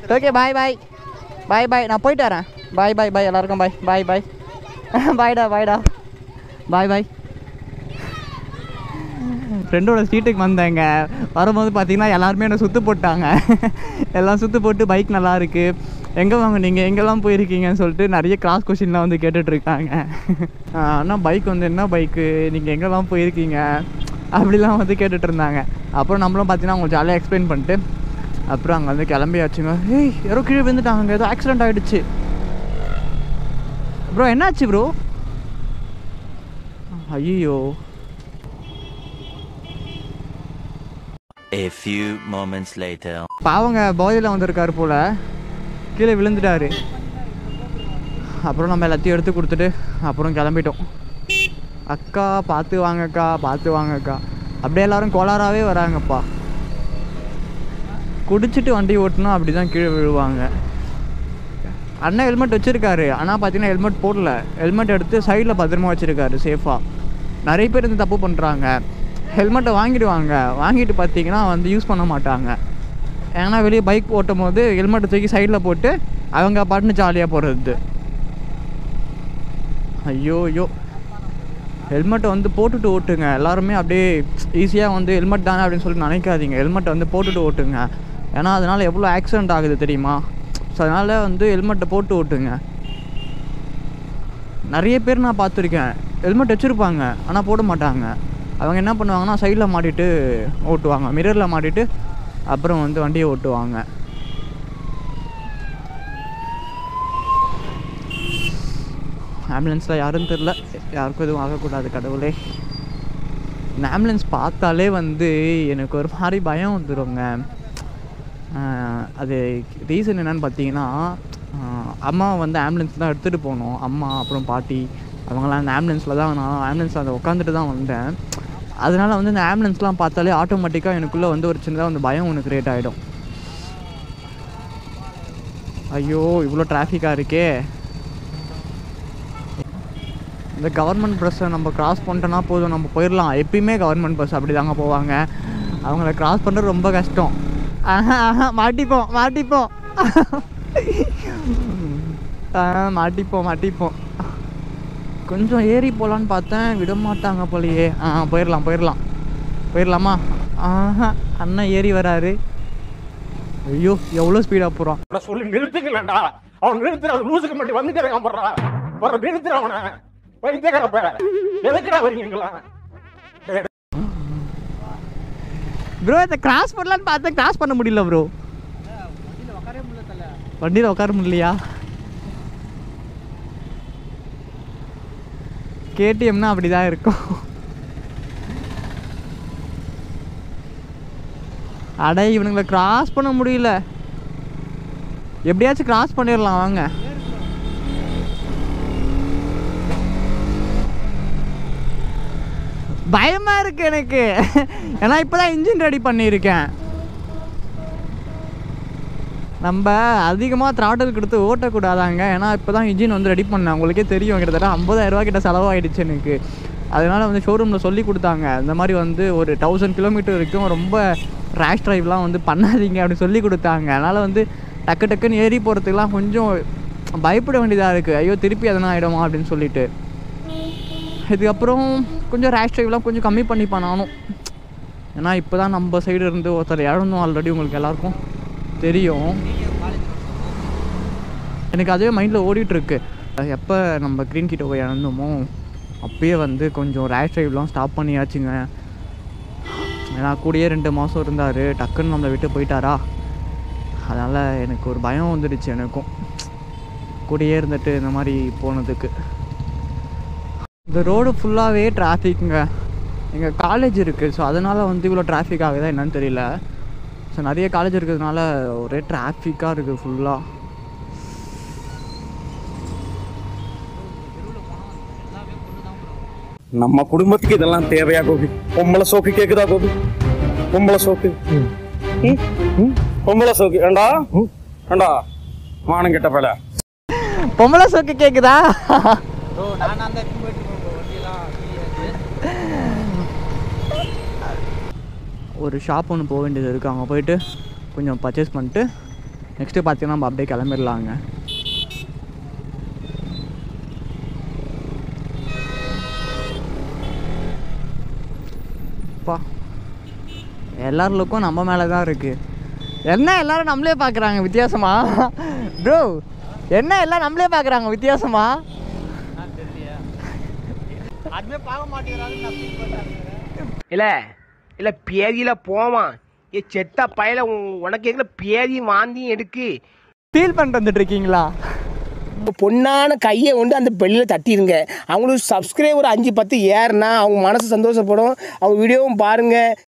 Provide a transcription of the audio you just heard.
Okay bye பாய் பாய் பாய் நான் போயிட்டு வரேன் பாய் பாய் பாய் எல்லாருக்கும் பாய் பாய் பாய் பாய்டா பாய்டா பாய் பாய் ஃப்ரெண்டோட ஸ்ட்ரீட்டுக்கு வந்தேங்க வரும்போது பார்த்தீங்கன்னா எல்லாருமே என்னை சுற்று போட்டாங்க எல்லாம் சுற்று போட்டு பைக் நல்லா இருக்கு எங்கே வாங்க நீங்கள் எங்கெல்லாம் போயிருக்கீங்கன்னு சொல்லிட்டு நிறைய கிராஸ் கொஷின்லாம் வந்து கேட்டுட்ருக்காங்க ஆனால் பைக் வந்து என்ன பைக்கு நீங்கள் எங்கெல்லாம் போயிருக்கீங்க அப்படிலாம் வந்து கேட்டுட்டு இருந்தாங்க அப்புறம் நம்மளும் பார்த்தீங்கன்னா அவங்க ஜாலியாக எக்ஸ்பிளைன் பண்ணிட்டு அப்புறம் அங்கே வந்து கிளம்பியாச்சுங்க ஏய் யாரோ கீழே விழுந்துட்டாங்க ஏதோ ஆக்சிடென்ட் ஆகிடுச்சு ப்ரோ என்னாச்சு ப்ரோ ஐயோ A few moments later. பாவங்க போதையில் வந்திருக்காரு போல் கீழே விழுந்துட்டாரு அப்புறம் நம்ம எல்லாத்தையும் எடுத்து கொடுத்துட்டு அப்புறம் கிளம்பிட்டோம் அக்கா பார்த்து வாங்கக்கா பார்த்து வாங்கக்கா அப்படியே எல்லாரும் கோளாறாவே வராங்கப்பா குடிச்சிட்டு வண்டி ஓட்டினா அப்படி தான் கீழே விழுவாங்க அண்ணன் ஹெல்மெட் வச்சுருக்காரு ஆனால் பார்த்தீங்கன்னா ஹெல்மெட் போடல ஹெல்மெட் எடுத்து சைடில் பத்திரமா வச்சுருக்காரு சேஃபாக நிறைய பேர் இந்த தப்பு பண்ணுறாங்க ஹெல்மெட்டை வாங்கிடுவாங்க வாங்கிட்டு பார்த்தீங்கன்னா வந்து யூஸ் பண்ண மாட்டாங்க ஏன்னா வெளியே பைக் ஓட்டும் போது ஹெல்மெட்டை தூக்கி சைடில் போட்டு அவங்க பாட்டுன்னு ஜாலியாக போகிறது ஐயோ ஐயோ ஹெல்மெட்டை வந்து போட்டுட்டு ஓட்டுங்க எல்லாருமே அப்படியே ஈஸியாக வந்து ஹெல்மெட் தானே அப்படின்னு சொல்லிட்டு நினைக்காதீங்க ஹெல்மெட்டை வந்து போட்டுட்டு ஓட்டுங்க ஏன்னா அதனால் எவ்வளோ ஆக்சிடென்ட் ஆகுது தெரியுமா ஸோ அதனால் வந்து ஹெல்மெட்டை போட்டு ஓட்டுங்க நிறைய பேர் நான் பார்த்துருக்கேன் ஹெல்மெட் வச்சுருப்பாங்க ஆனால் போட மாட்டாங்க அவங்க என்ன பண்ணுவாங்கன்னா சைடில் மாட்டிட்டு ஓட்டுவாங்க மிரரில் மாட்டிட்டு அப்புறம் வந்து வண்டியை ஓட்டுவாங்க ஆம்புலன்ஸில் யாரும் தெரில யாருக்கும் எதுவும் ஆகக்கூடாது கடவுளே இந்த ஆம்புலன்ஸ் பார்த்தாலே வந்து எனக்கு ஒரு மாதிரி பயம் வந்துடுங்க ஆஹ் அது ரீசன் என்னன்னு பார்த்தீங்கன்னா ஆஹ் அம்மா வந்து ஆம்புலன்ஸ் தான் எடுத்துகிட்டு போனோம் அம்மா அப்புறம் பாட்டி அவங்களாம் அந்த ஆம்புலன்ஸில் தான் நான் ஆம்புலன்ஸில் அதை உட்காந்துட்டு தான் வந்தேன் அதனால வந்து இந்த ஆம்புலன்ஸ்லாம் பார்த்தாலே ஆட்டோமேட்டிக்காக எனக்குள்ளே வந்து ஒரு சின்னதாக வந்து பயம் ஒன்று க்ரியேட் ஆகிடும் ஐயோ இவ்வளோ டிராஃபிக்காக இருக்கே இந்த கவர்மெண்ட் பஸ்ஸை நம்ம கிராஸ் பண்ணிட்டோன்னா போதும் நம்ம போயிடலாம் எப்பயுமே கவர்மெண்ட் பஸ் அப்படி தாங்க போவாங்க அவங்கள கிராஸ் பண்ணுறது ரொம்ப கஷ்டம் ஆஹா ஆஹா மாட்டிப்போம் மாட்டிப்போம் ஆ, மாட்டிப்போம் மாட்டிப்போம் கொஞ்சம் ஏறி போகலான்னு பார்த்தேன் விட மாட்டாங்க போலயே ஆ போயிடலாம் போயிடலாம் போயிடலாமா ஆஹா அண்ணன் ஏறி வராரு ஐயோ எவ்வளோ ஸ்பீடாக போகிறோம் அவனை சொல்லி நிறுத்துக்கலடா அவன் நிறுத்துற அவன் லூசுக்கு மட்டும் வந்துட்டு இருக்கான் போடுறா வர நிறுத்துற அவனை வைத்தியக்கார பேர எதுக்குடா வரீங்களா ப்ரோ இதை கிராஸ் பண்ணலான்னு பார்த்தேன் கிராஸ் பண்ண முடியல ப்ரோ வண்டியில் உட்கார முடியலையா கேடிஎம்னா அப்படி தான் இருக்கும் அட இவனுங்களை கிராஸ் பண்ண முடியல எப்படியாச்சும் கிராஸ் பண்ணிடலாம் வாங்க பயமா இருக்கு எனக்கு ஏன்னா இப்போதான் இன்ஜின் ரெடி பண்ணியிருக்கேன் நம்ம அதிகமாக த்ராட்டல் கொடுத்து ஓட்டக்கூடாதாங்க ஏன்னா இப்போ தான் இன்ஜின் வந்து ரெடி பண்ணேன் உங்களுக்கே தெரியும் கிட்டத்தட்ட 50000 ரூபா கிட்ட செலவாயிடுச்சு எனக்கு அதனால் வந்து ஷோரூமில் சொல்லி கொடுத்தாங்க இந்த மாதிரி வந்து ஒரு தௌசண்ட் கிலோமீட்டர் வரைக்கும் ரொம்ப ரேஷ் ட்ரைவ்லாம் வந்து பண்ணாதீங்க அப்படி சொல்லி கொடுத்தாங்க அதனால் வந்து டக்கு டக்குன்னு ஏறி போகிறதுக்குலாம் கொஞ்சம் பயப்பட வேண்டியதாக இருக்குது ஐயோ திருப்பி எதனா ஆகிடுமா அப்படின்னு சொல்லிட்டு இதுக்கப்புறம் கொஞ்சம் ரேஷ் ட்ரைவ்லாம் கொஞ்சம் கம்மி பண்ணிப்பேன் நானும் ஏன்னா இப்போ தான் நம்ம சைடு இருந்து ஒருத்தர் இழந்தோம் ஆல்ரெடி உங்களுக்கு எல்லாருக்கும் தெரியும் எனக்கு அதே மைண்டில் ஓடிட்டுருக்கு எப்போ நம்ம க்ரீன் கிட்ட போய் இழந்தோமோ அப்பயே வந்து கொஞ்சம் ரேஷ் ட்ரைவ்லாம் ஸ்டாப் பண்ணியாச்சுங்க ஏன்னா கூடயே ரெண்டு மாதம் இருந்தார் டக்குன்னு நம்மளை விட்டு போயிட்டாரா அதனால் எனக்கு ஒரு பயம் வந்துடுச்சு எனக்கும் கூடயே இருந்துட்டு இந்த மாதிரி போனதுக்கு இந்த ரோடு ஃபுல்லாகவே டிராஃபிக்குங்க எங்கள் காலேஜ் இருக்குது ஸோ அதனால் வந்து இவ்வளோ டிராஃபிக் ஆகுதா என்னன்னு தெரியல ஸோ நிறைய காலேஜ் இருக்கிறதுனால ஒரே டிராஃபிக்காக இருக்குது ஃபுல்லாக நம்ம குடும்பத்துக்கு இதெல்லாம் தேவையா கோபி பொம்பளை சோக்கு கேக்குதா கோபி பொம்பளை சோக்கு ம்? பொம்பளை சோக்கு ஏண்டா ஏண்டா மானம் கெட்ட பல பொம்பளை சொக்கு கேட்குதா ஒரு ஷாப் ஒன்று போக வேண்டியது இருக்குது அங்கே போயிட்டு கொஞ்சம் பர்ச்சேஸ் பண்ணிட்டு நெக்ஸ்ட்டு பார்த்தீங்கன்னா நம்ம அப்படியே கிளம்பிடலாங்க அப்பா எல்லாருக்கும் நம்ம மேலே தான் இருக்குது என்ன எல்லாரும் நம்மளே பார்க்குறாங்க வித்தியாசமா ப்ரோ என்ன எல்லாம் நம்மளே பார்க்குறாங்க வித்தியாசமா அதுவே பார்க்க மாட்டேங்கிறாங்க இல்ல இல்ல பேதியில போவான் ஏ செத்த பயல உன்- உனக்கு எங்க பேதியும் வாந்தியும் எடுக்கு ஃபீல் பண்ணிட்டு வந்துட்டு இருக்கீங்களா பொண்ணான கையை கொண்டு அந்த பெல்லில் தட்டிடுங்க அவங்களுக்கு சப்ஸ்கிரைபர் அஞ்சு பத்து ஏறுனா அவங்க மனசு சந்தோஷப்படும் அவங்க வீடியோவும் பாருங்க